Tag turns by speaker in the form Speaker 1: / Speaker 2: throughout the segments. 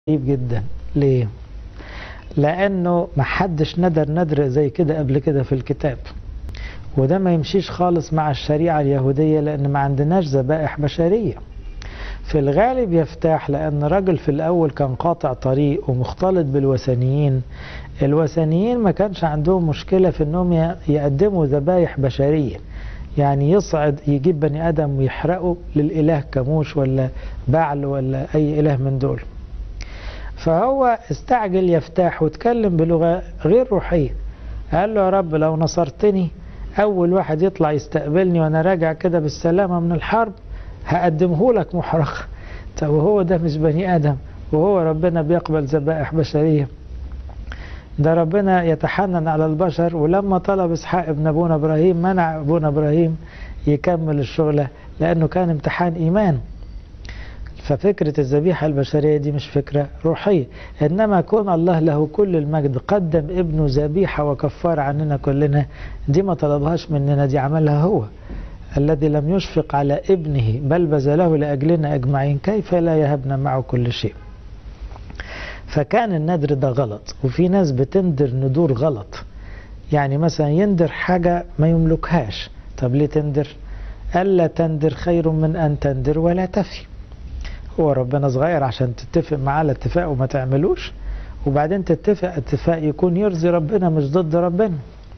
Speaker 1: غريب جدا ليه لانه محدش ندر ندر زي كده قبل كده في الكتاب وده ما يمشيش خالص مع الشريعة اليهودية لان ما عندناش ذبائح بشرية في الغالب يفتح لان راجل في الاول كان قاطع طريق ومختلط بالوثنيين الوثنيين ما كانش عندهم مشكلة في انهم يقدموا ذبائح بشرية يعني يصعد يجيب بني ادم ويحرقه للاله كموش ولا بعل ولا اي اله من دول فهو استعجل يفتح واتكلم بلغة غير روحية قال له يا رب لو نصرتني أول واحد يطلع يستقبلني وأنا راجع كده بالسلامة من الحرب هقدمه لك محرق طب وهو ده مش بني آدم وهو ربنا بيقبل ذبائح بشرية ده ربنا يتحنن على البشر ولما طلب إسحاق ابن أبونا إبراهيم منع أبونا إبراهيم يكمل الشغلة لأنه كان امتحان إيمان ففكرة الذبيحة البشرية دي مش فكرة روحية إنما كون الله له كل المجد قدم ابنه ذبيحة وكفارة عننا كلنا دي ما طلبهاش مننا دي عملها هو الذي لم يشفق على ابنه بل بذله لأجلنا أجمعين كيف لا يهبنا معه كل شيء فكان الندر ده غلط وفي ناس بتندر ندور غلط يعني مثلا يندر حاجة ما يملكهاش طب ليه تندر ألا تندر خير من أن تندر ولا تفي هو ربنا صغير عشان تتفق معاه على اتفاق وما تعملوش وبعدين تتفق اتفاق يكون يرضي ربنا مش ضد ربنا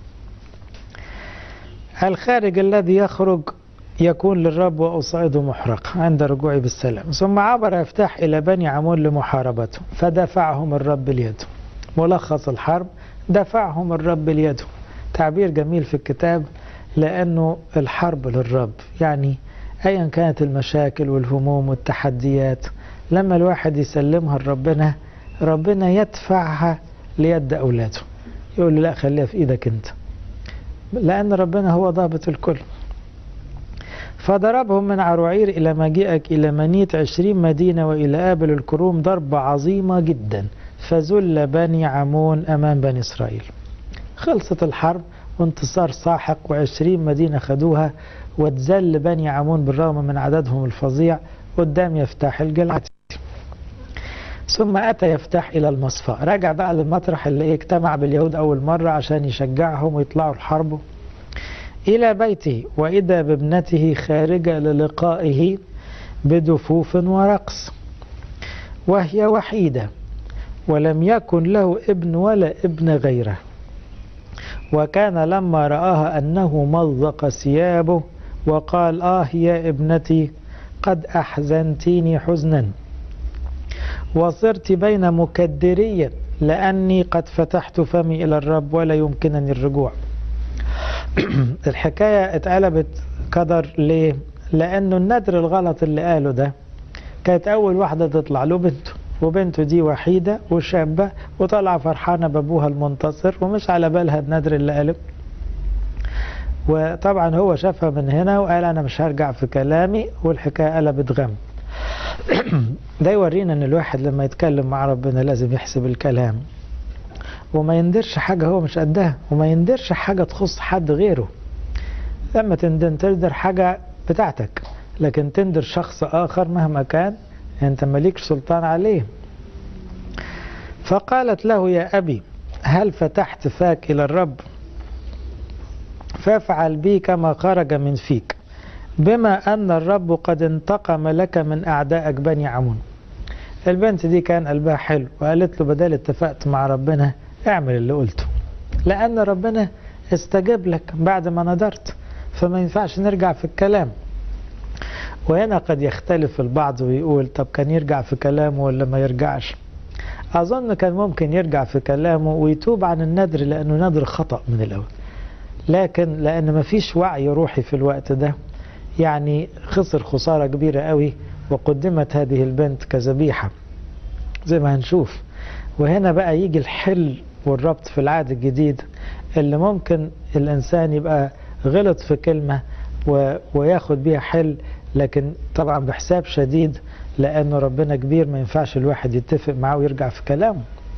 Speaker 1: الخارج الذي يخرج يكون للرب وأصعده محرق عند رجوعي بالسلام ثم عبر يفتح إلى بني عمون لمحاربته فدفعهم الرب ليده ملخص الحرب دفعهم الرب ليده تعبير جميل في الكتاب لأنه الحرب للرب يعني ايا كانت المشاكل والهموم والتحديات لما الواحد يسلمها لربنا ربنا يدفعها ليد اولاده يقول له لا خليها في ايدك انت لان ربنا هو ضابط الكل فضربهم من عروعير إلى مجيئك إلى منيت عشرين مدينة وإلى آبل الكروم ضربة عظيمة جدا فذل بني عمون أمام بني إسرائيل خلصت الحرب وانتصار ساحق وعشرين مدينة خدوها واتذل بني عمون بالرغم من عددهم الفظيع قدام يفتح الجلعتي ثم أتى يفتح إلى المصفى رجع بقى للمطرح اللي اجتمع باليهود أول مرة عشان يشجعهم ويطلعوا الحرب إلى بيته وإذا بابنته خارجة للقائه بدفوف ورقص وهي وحيدة ولم يكن له ابن ولا ابن غيره وكان لما رآها أنه مضق ثيابه وقال آه يا ابنتي قد أحزنتيني حزنا وصرت بين مكدرية لأني قد فتحت فمي إلى الرب ولا يمكنني الرجوع الحكاية اتقلبت قدر ليه لأنه الندر الغلط اللي قاله ده كانت أول واحدة تطلع له بنته وبنته دي وحيدة وشابة وطالعة فرحانة بابوها المنتصر ومش على بالها الندر اللي قاله وطبعا هو شافها من هنا وقال أنا مش هرجع في كلامي والحكاية قلبت غم ده يورينا ان الواحد لما يتكلم مع ربنا لازم يحسب الكلام وما يندرش حاجة هو مش قدها وما يندرش حاجة تخص حد غيره لما تندن تندر حاجة بتاعتك لكن تندر شخص آخر مهما كان أنت مالكش سلطان عليه فقالت له يا أبي هل فتحت فاك إلى الرب فافعل بي كما خرج من فيك بما أن الرب قد انتقم لك من أعدائك بني عمون البنت دي كان قلبها حلو وقالت له بدل اتفقت مع ربنا اعمل اللي قلته لأن ربنا استجاب لك بعد ما ندرت فما ينفعش نرجع في الكلام وهنا قد يختلف البعض ويقول طب كان يرجع في كلامه ولا ما يرجعش أظن كان ممكن يرجع في كلامه ويتوب عن الندر لأنه ندر خطأ من الأول لكن لأن ما فيش وعي روحي في الوقت ده يعني خسر خسارة كبيرة قوي وقدمت هذه البنت كذبيحة زي ما هنشوف وهنا بقى يجي الحل والربط في العهد الجديد اللي ممكن الإنسان يبقى غلط في كلمة و... وياخد بيها حل لكن طبعا بحساب شديد لأنه ربنا كبير ما ينفعش الواحد يتفق معه ويرجع في كلامه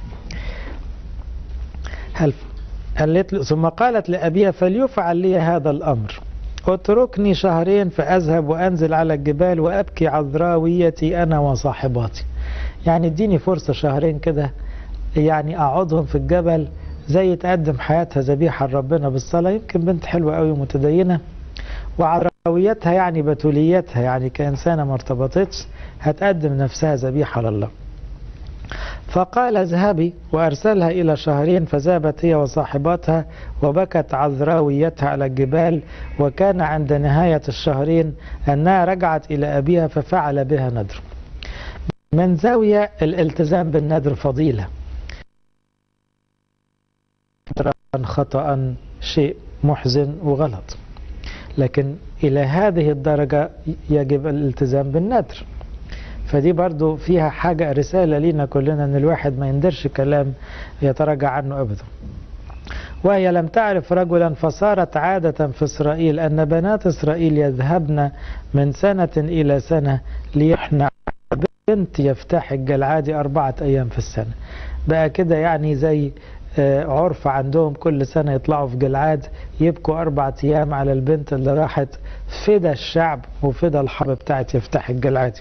Speaker 1: هل قالت ثم قالت لأبيها فليفعل لي هذا الأمر اتركني شهرين فأذهب وأنزل على الجبال وأبكي عذراويتي أنا وصاحباتي يعني اديني فرصة شهرين كده يعني اقعدهم في الجبل زي تقدم حياتها ذبيحة لربنا بالصلاة يمكن بنت حلوة قوي متدينة وعرويتها يعني بتوليتها يعني كإنسانة ما ارتبطتش هتقدم نفسها ذبيحة لله فقال اذهبي وأرسلها إلى شهرين فذهبت هي وصاحباتها وبكت عذراويتها على الجبال وكان عند نهاية الشهرين أنها رجعت إلى أبيها ففعل بها ندر من زاوية الالتزام بالندر فضيلة خطأ شيء محزن وغلط لكن إلى هذه الدرجة يجب الالتزام بالندر فدي برضو فيها حاجة رسالة لينا كلنا أن الواحد ما يندرش كلام يتراجع عنه أبدا وهي لم تعرف رجلا فصارت عادة في إسرائيل أن بنات إسرائيل يذهبن من سنة إلى سنة ليحنى بنت يفتح الجلعادي أربعة أيام في السنة بقى كده يعني زي عرف عندهم كل سنة يطلعوا في جلعاد يبكوا أربعة أيام على البنت اللي راحت فدى الشعب وفدى الحرب بتاعت يفتح الجلعادي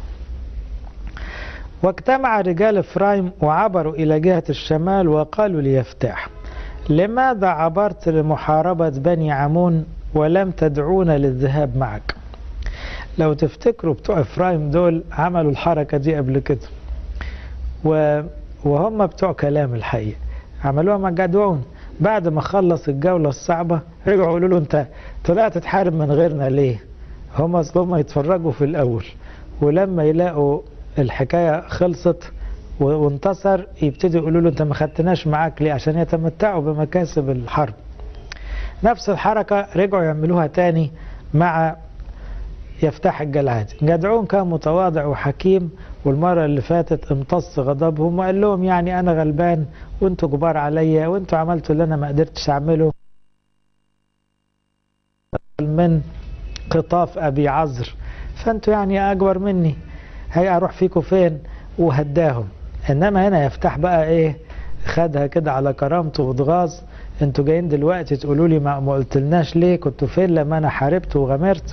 Speaker 1: واجتمع رجال إفرايم وعبروا إلى جهة الشمال وقالوا ليفتح لماذا عبرت لمحاربة بني عمون ولم تدعونا للذهاب معك لو تفتكروا بتوع إفرايم دول عملوا الحركة دي قبل كده وهم بتوع كلام الحقيقة عملوها مع جدعون بعد ما خلص الجولة الصعبة رجعوا يقولوا له انت طلعت تحارب من غيرنا ليه هم اصلهم يتفرجوا في الاول ولما يلاقوا الحكاية خلصت وانتصر يبتدوا يقولوا له انت ما خدتناش معاك ليه عشان يتمتعوا بمكاسب الحرب نفس الحركة رجعوا يعملوها تاني مع يفتح الجلعادي جدعون كان متواضع وحكيم والمرة اللي فاتت امتص غضبهم وقال لهم يعني أنا غلبان وانتوا كبار عليا وانتوا عملتوا اللي أنا ما قدرتش أعمله من قطاف أبي عذر فانتوا يعني أكبر مني هي أروح فيكم فين وهداهم إنما هنا يفتح بقى إيه خدها كده على كرامته واتغاظ انتوا جايين دلوقتي تقولوا لي ما قلتلناش ليه كنتوا فين لما انا حاربت وغمرت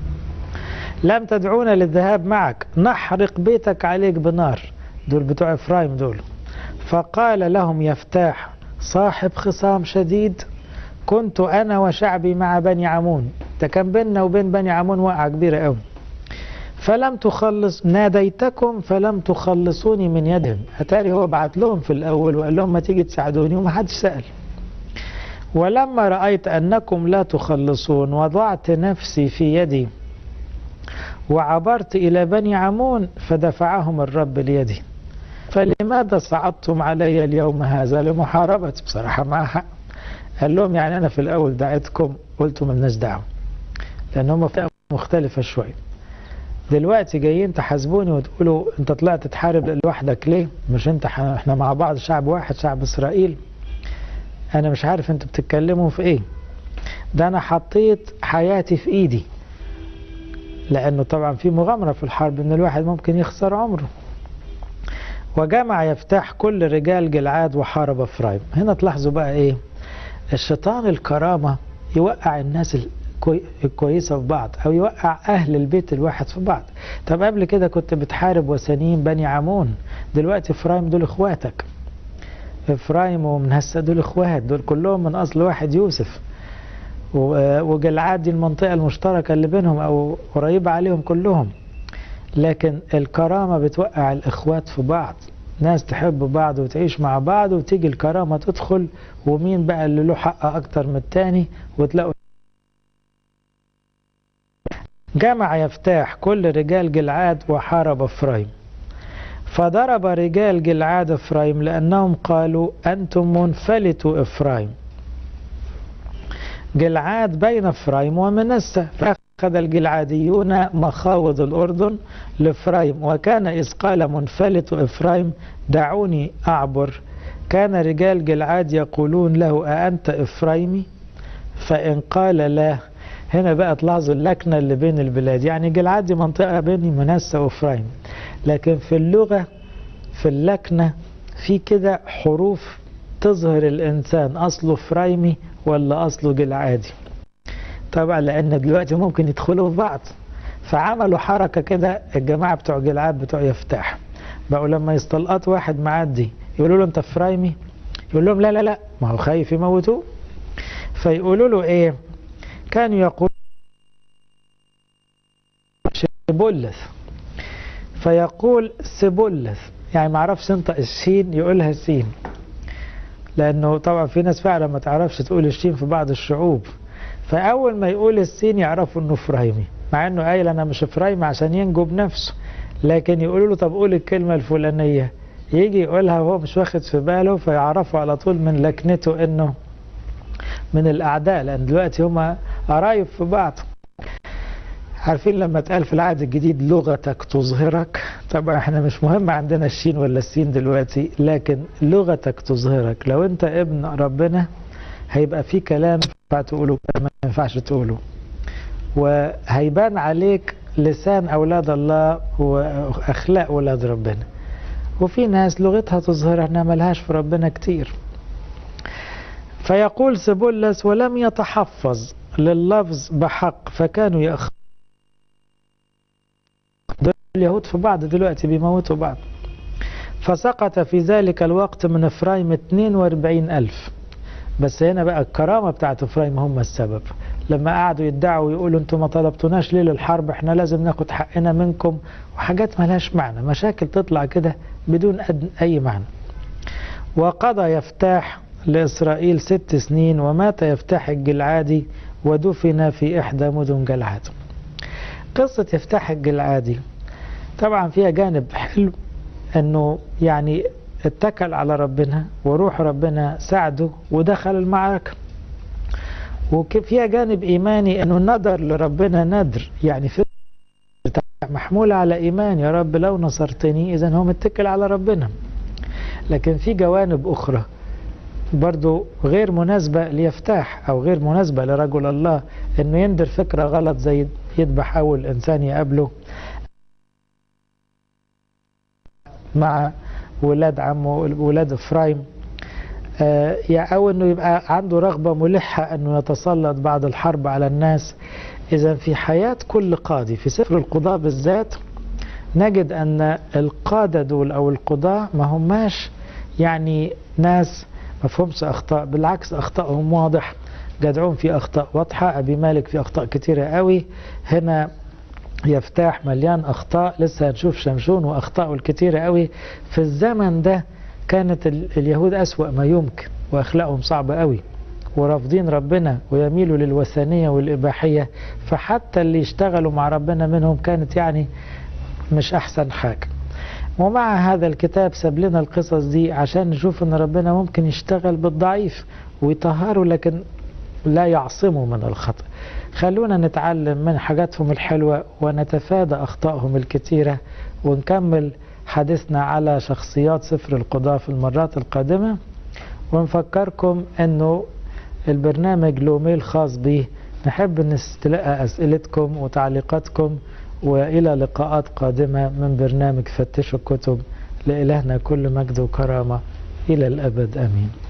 Speaker 1: لم تدعونا للذهاب معك نحرق بيتك عليك بنار دول بتوع افرايم دول فقال لهم يفتاح صاحب خصام شديد كنت انا وشعبي مع بني عمون ده كان بيننا وبين بني عمون وقعه كبيره قوي فلم تخلص ناديتكم فلم تخلصوني من يدهم اتاري هو بعت لهم في الاول وقال لهم ما تيجي تساعدوني وما حدش سال ولما رايت انكم لا تخلصون وضعت نفسي في يدي وعبرت إلى بني عمون فدفعهم الرب ليدي فلماذا صعدتم علي اليوم هذا لمحاربتي بصراحة مع حق قال لهم يعني أنا في الأول دعيتكم قلتوا ملناش دعوة لأن هم فئة مختلفة شوية دلوقتي جايين تحاسبوني وتقولوا انت طلعت تحارب لوحدك ليه مش انت احنا مع بعض شعب واحد شعب اسرائيل انا مش عارف انتوا بتتكلموا في ايه ده انا حطيت حياتي في ايدي لأنه طبعا في مغامرة في الحرب أن الواحد ممكن يخسر عمره وجمع يفتح كل رجال جلعاد وحارب افرايم هنا تلاحظوا بقى ايه الشيطان الكرامة يوقع الناس الكويسة في بعض او يوقع اهل البيت الواحد في بعض طب قبل كده كنت بتحارب وثنيين بني عمون دلوقتي افرايم دول اخواتك افرايم ومنهسة دول اخوات دول كلهم من اصل واحد يوسف وجلعاد دي المنطقة المشتركة اللي بينهم أو قريبة عليهم كلهم لكن الكرامة بتوقع الإخوات في بعض ناس تحب بعض وتعيش مع بعض وتيجي الكرامة تدخل ومين بقى اللي له حق أكتر من التاني وتلاقوا جمع يفتاح كل رجال جلعاد وحارب افرايم فضرب رجال جلعاد افرايم لأنهم قالوا أنتم منفلتوا افرايم جلعاد بين افرايم ومنسة فأخذ الجلعاديون مخاوض الأردن لإفرايم وكان إذ قال منفلت إفرايم دعوني أعبر كان رجال جلعاد يقولون له أأنت إفرايمي فإن قال لا هنا بقى تلاحظوا اللكنة اللي بين البلاد يعني جلعاد دي منطقة بين منسة وإفرايم لكن في اللغة في اللكنة في كده حروف تظهر الإنسان أصله إفرايمي ولا أصله جلعادي طبعا لأن دلوقتي ممكن يدخلوا في بعض فعملوا حركة كده الجماعة بتوع جلعاد بتوع يفتح بقوا لما يستلقط واحد معدي يقولوا له انت فرايمي يقول لهم لا لا لا ما هو خايف يموتوه فيقولوا له ايه كانوا يقول سبولث فيقول سبولث يعني ما عرفش ينطق الشين يقولها السين لانه طبعا في ناس فعلا ما تعرفش تقول الشين في بعض الشعوب فاول ما يقول السين يعرفوا انه فرايمي مع انه قايل انا مش فرايمي عشان ينجو بنفسه لكن يقولوا له طب قول الكلمه الفلانيه يجي يقولها وهو مش واخد في باله فيعرفوا على طول من لكنته انه من الاعداء لان دلوقتي هما قرايب في بعض عارفين لما اتقال في العهد الجديد لغتك تظهرك طبعا احنا مش مهم عندنا الشين ولا السين دلوقتي لكن لغتك تظهرك لو انت ابن ربنا هيبقى في كلام ينفع تقوله ما ينفعش تقوله وهيبان عليك لسان اولاد الله واخلاق اولاد ربنا وفي ناس لغتها تظهر انها ملهاش في ربنا كتير فيقول سبولس ولم يتحفظ لللفظ بحق فكانوا يأخذون اليهود في بعض دلوقتي بيموتوا بعض فسقط في ذلك الوقت من افرايم 42 ألف بس هنا بقى الكرامة بتاعت افرايم هم السبب لما قعدوا يدعوا ويقولوا انتوا ما طلبتوناش ليه للحرب احنا لازم ناخد حقنا منكم وحاجات ملهاش معنى مشاكل تطلع كده بدون اي معنى وقضى يفتاح لإسرائيل ست سنين ومات يفتح الجلعادي ودفن في إحدى مدن جلعاد قصة يفتح الجلعادي طبعا فيها جانب حلو أنه يعني اتكل على ربنا وروح ربنا ساعده ودخل المعركة وفيها جانب إيماني أنه ندر لربنا ندر يعني في محمولة على إيمان يا رب لو نصرتني إذا هو متكل على ربنا لكن في جوانب أخرى برضو غير مناسبة ليفتاح أو غير مناسبة لرجل الله أنه يندر فكرة غلط زي يذبح أول إنسان يقابله مع ولاد عمه ولاد إفرايم آه أو أنه يبقى عنده رغبة ملحة أنه يتسلط بعد الحرب على الناس إذا في حياة كل قاضي في سفر القضاء بالذات نجد أن القادة دول أو القضاة ما هماش يعني ناس ما فهمش أخطاء بالعكس أخطائهم واضح جدعون في أخطاء واضحة أبي مالك في أخطاء كتيرة قوي هنا يفتاح مليان أخطاء لسه هنشوف شمشون وأخطاءه الكتيرة قوي في الزمن ده كانت اليهود أسوأ ما يمكن وأخلاقهم صعبة قوي ورافضين ربنا ويميلوا للوثنية والإباحية فحتى اللي يشتغلوا مع ربنا منهم كانت يعني مش أحسن حاجة ومع هذا الكتاب ساب لنا القصص دي عشان نشوف ان ربنا ممكن يشتغل بالضعيف ويطهره لكن لا يعصمه من الخطأ خلونا نتعلم من حاجاتهم الحلوة ونتفادى أخطائهم الكتيرة ونكمل حديثنا على شخصيات سفر القضاء في المرات القادمة ونفكركم أنه البرنامج له ميل خاص به نحب نستلقى أسئلتكم وتعليقاتكم وإلى لقاءات قادمة من برنامج فتشوا الكتب لإلهنا كل مجد وكرامة إلى الأبد آمين